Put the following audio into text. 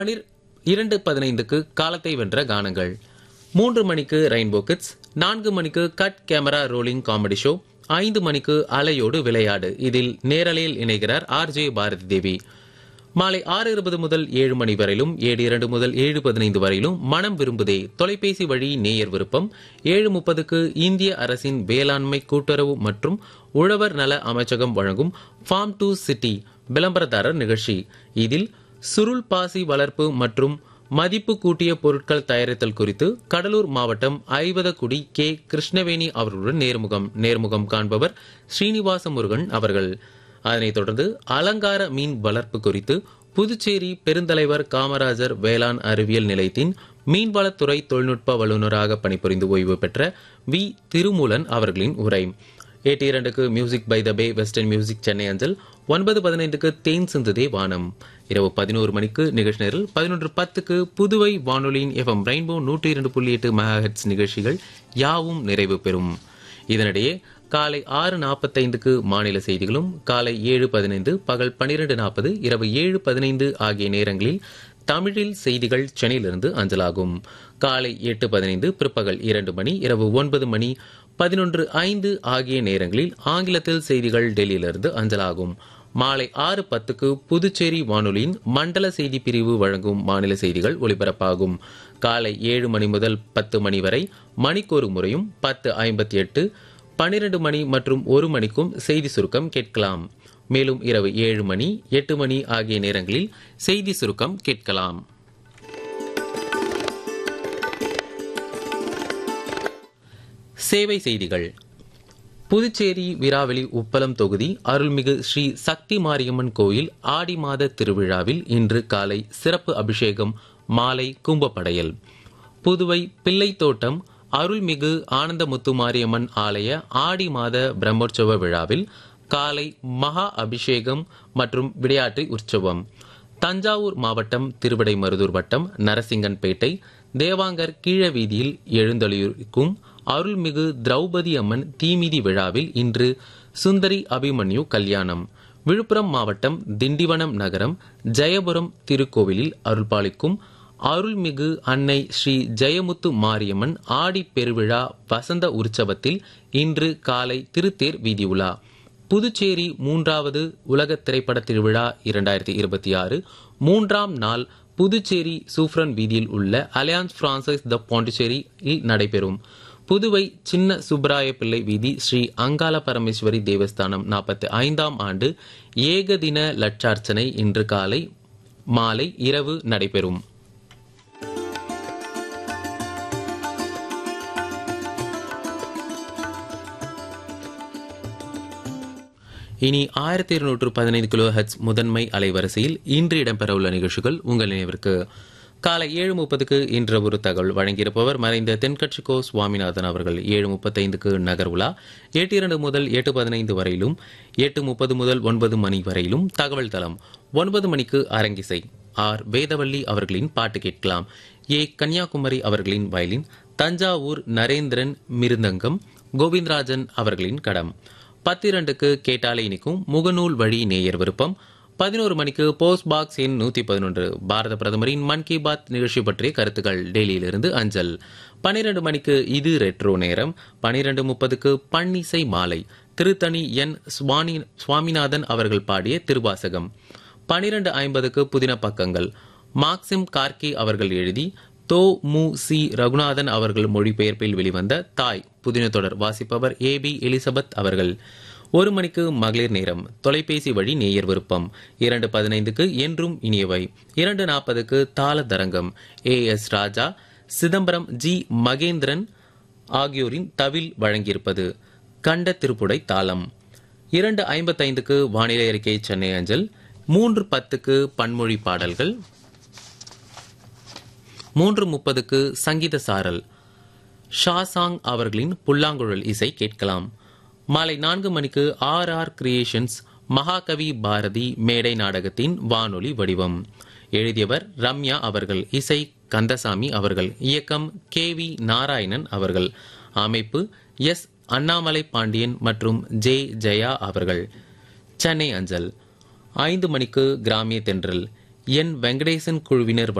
பனிர் இரண்டு பதினைந்துக்கு காலத்தை வென்ற கானங்கள் மூன்று மணிக்கு ரெயின்போ கிட்ஸ் நான்கு மணிக்கு cut camera rolling comedy show ஐந்து மணிக்கு அலையோடு விளையாடு இதில் நேரலையில் இணைகிறார் ஆர்ஜே பாரதி தேவி மாலை ஆறு இருபது முதல் ஏழு மணி வரையிலும் ஏழு இரண்டு முதல் ஏழு பதினைந்து வரையிலும் மனம் விரும்புதே தொலைபேசி வழி நேயர் விருப்பம் ஏழு முப்பதுக்கு இந்திய அரசின் வேளாண்மை கூட்டுறவு மற்றும் உழவர் நல அமைச்சகம் வழங்கும் ஃபார்ம் டு சிட்டி விளம்பரதாரர் நிகழ்ச்சி இதில் சுருள் பாசி வளர்ப்பு மற்றும் மதிப்பு கூட்டிய பொருட்கள் தயாரித்தல் குறித்து கடலூர் மாவட்டம் ஐவதக்குடி கே கிருஷ்ணவேணி அவர்களுடன் நேர்முகம் நேர்முகம் காண்பவர் ஸ்ரீனிவாச முருகன் அவர்கள் அதனைத் தொடர்ந்து அலங்கார மீன் வளர்ப்பு குறித்து புதுச்சேரி பெருந்தலைவர் காமராஜர் வேளாண் அறிவியல் நிலையத்தின் மீன்வளத்துறை தொழில்நுட்ப வல்லுநராக பணிபுரிந்து ஓய்வு பெற்ற வி திருமூலன் அவர்களின் உரை எட்டு இரண்டுக்கு music by the bay western music Chennai அஞ்சல் ஒன்பது பதினைந்துக்கு தேன் சிந்துதே வானம் இரவு பதினோரு மணிக்கு நிகழ்ச்சி நேரில் பதினொன்று பத்துக்கு புதுவை வானொலியின் எஃப்எம் ரெயின்போ நூற்றி இரண்டு புள்ளி எட்டு மெகாஹெட்ஸ் நிகழ்ச்சிகள் யாவும் நிறைவு பெறும் இதனிடையே காலை ஆறு நாற்பத்தைந்துக்கு மாநில செய்திகளும் காலை ஏழு பதினைந்து பகல் பனிரெண்டு நாற்பது இரவு ஏழு பதினைந்து ஆகிய நேரங்களில் தமிழில் செய்திகள் சென்னையிலிருந்து அஞ்சலாகும் காலை எட்டு பதினைந்து பிற்பகல் இரண்டு மணி இரவு ஒன்பது மணி பதினொன்று ஐந்து ஆகிய நேரங்களில் ஆங்கிலத்தில் செய்திகள் டெல்லியிலிருந்து அஞ்சலாகும் மாலை ஆறு பத்துக்கு புதுச்சேரி வானொலியின் மண்டல செய்தி பிரிவு வழங்கும் மாநில செய்திகள் ஒலிபரப்பாகும் காலை ஏழு மணி முதல் பத்து மணி வரை மணிக்கொரு முறையும் பத்து ஐம்பத்தி எட்டு பன்னிரண்டு மணி மற்றும் ஒரு மணிக்கும் செய்தி சுருக்கம் கேட்கலாம் மேலும் இரவு ஏழு மணி எட்டு மணி ஆகிய நேரங்களில் செய்தி சுருக்கம் கேட்கலாம் சேவை செய்திகள் புதுச்சேரி விராவெளி உப்பளம் தொகுதி அருள்மிகு ஸ்ரீ சக்தி மாரியம்மன் கோயில் ஆடி மாத திருவிழாவில் இன்று காலை சிறப்பு அபிஷேகம் மாலை கும்பப்படையல் புதுவை பிள்ளைத்தோட்டம் அருள்மிகு ஆனந்தமுத்து மாரியம்மன் ஆலய ஆடி மாத பிரம்மோற்சவ விழாவில் காலை மகா அபிஷேகம் மற்றும் விளையாட்டு உற்சவம் தஞ்சாவூர் மாவட்டம் திருவிடைமருதூர் வட்டம் நரசிங்கன்பேட்டை தேவாங்கர் கீழ வீதியில் எழுந்தொழியிருக்கும் அருள்மிகு திரௌபதி அம்மன் தீமிதி விழாவில் இன்று சுந்தரி அபிமன்யு கல்யாணம் விழுப்புரம் மாவட்டம் திண்டிவனம் நகரம் ஜெயபுரம் திருக்கோவிலில் அருள்பாலிக்கும் அருள்மிகு அன்னை ஸ்ரீ ஜெயமுத்து மாரியம்மன் ஆடி பெருவிழா வசந்த உற்சவத்தில் இன்று காலை திருத்தேர் வீதி உலா புதுச்சேரி மூன்றாவது உலக திரைப்பட திருவிழா இரண்டாயிரத்தி இருபத்தி ஆறு மூன்றாம் நாள் புதுச்சேரி சூஃப்ரன் வீதியில் உள்ள அலையான்ஸ் பிரான்சைஸ் த பாண்டிச்சேரியில் நடைபெறும் புதுவை சின்ன சுப்ராய பிள்ளை வீதி ஸ்ரீ அங்காள பரமேஸ்வரி தேவஸ்தானம் நாற்பத்தி ஐந்தாம் ஆண்டு ஏகதின லட்சார்ச்சனை இன்று காலை மாலை இரவு நடைபெறும் இனி ஆயிரத்தி இருநூற்று பதினைந்து கிலோ ஹெட்ஸ் முதன்மை அலைவரிசையில் இன்று இடம்பெறவுள்ள நிகழ்ச்சிகள் உங்கள் நினைவிற்கு காலை ஏழு முப்பதுக்கு இன்று ஒரு தகவல் வழங்கியிருப்பவர் மறைந்த தென்கட்சிக்கோ சுவாமிநாதன் அவர்கள் ஏழு முப்பத்தைந்துக்கு நகர் உலா எட்டு இரண்டு முதல் எட்டு பதினைந்து வரையிலும் எட்டு முப்பது முதல் ஒன்பது மணி வரையிலும் தகவல் தளம் ஒன்பது மணிக்கு அரங்கிசை ஆர் வேதவள்ளி அவர்களின் பாட்டு கேட்கலாம் ஏ கன்னியாகுமரி அவர்களின் வயலின் தஞ்சாவூர் நரேந்திரன் மிருந்தங்கம் கோவிந்தராஜன் அவர்களின் கடம் பத்திரண்டுக்கு கேட்டாலே இனிக்கும் முகநூல் வழி நேயர் விருப்பம் பதினோரு மணிக்கு போஸ்ட் பாக்ஸ் எண் நூத்தி பதினொன்று பாரத பிரதமரின் மன் கி பாத் நிகழ்ச்சி பற்றிய கருத்துக்கள் டெல்லியிலிருந்து அஞ்சல் பனிரெண்டு மணிக்கு இது ரெட்ரோ நேரம் பனிரெண்டு முப்பதுக்கு பன்னிசை மாலை திருத்தணி என் சுவாமி சுவாமிநாதன் அவர்கள் பாடிய திருவாசகம் பனிரெண்டு ஐம்பதுக்கு புதின பக்கங்கள் மார்க்சிம் கார்கி அவர்கள் எழுதி தோ மு சி ரகுநாதன் அவர்கள் மொழிபெயர்ப்பில் வெளிவந்த தாய் புதின தொடர் வாசிப்பவர் ஏ பி எலிசபெத் அவர்கள் ஒரு மணிக்கு மகளிர் நேரம் தொலைபேசி வழி நேயர் விருப்பம் இரண்டு பதினைந்துக்கு என்றும் இனியவை இரண்டு நாற்பதுக்கு தாள தரங்கம் A S Raja Chidambaram G Mahendran ஆகியோரின் தவில் வழங்கியிருப்பது கண்ட திருப்புடை தாளம் இரண்டு ஐம்பத்தைந்துக்கு வானிலை அறிக்கை சென்னை அஞ்சல் மூன்று பத்துக்கு பன்மொழி பாடல்கள் மூன்று முப்பதுக்கு சங்கீத சாரல் ஷாசாங் அவர்களின் புல்லாங்குழல் இசை கேட்கலாம் மாலை நான்கு மணிக்கு ஆர் ஆர் கிரியேஷன்ஸ் மகாகவி பாரதி மேடை நாடகத்தின் வானொலி வடிவம் எழுதியவர் ரம்யா அவர்கள் இசை கந்தசாமி அவர்கள் இயக்கம் கே வி நாராயணன் அவர்கள் அமைப்பு எஸ் அண்ணாமலை பாண்டியன் மற்றும் ஜே ஜெயா அவர்கள் சென்னை அஞ்சல் ஐந்து மணிக்கு கிராமிய தென்றல் என் வெங்கடேசன் குழுவினர்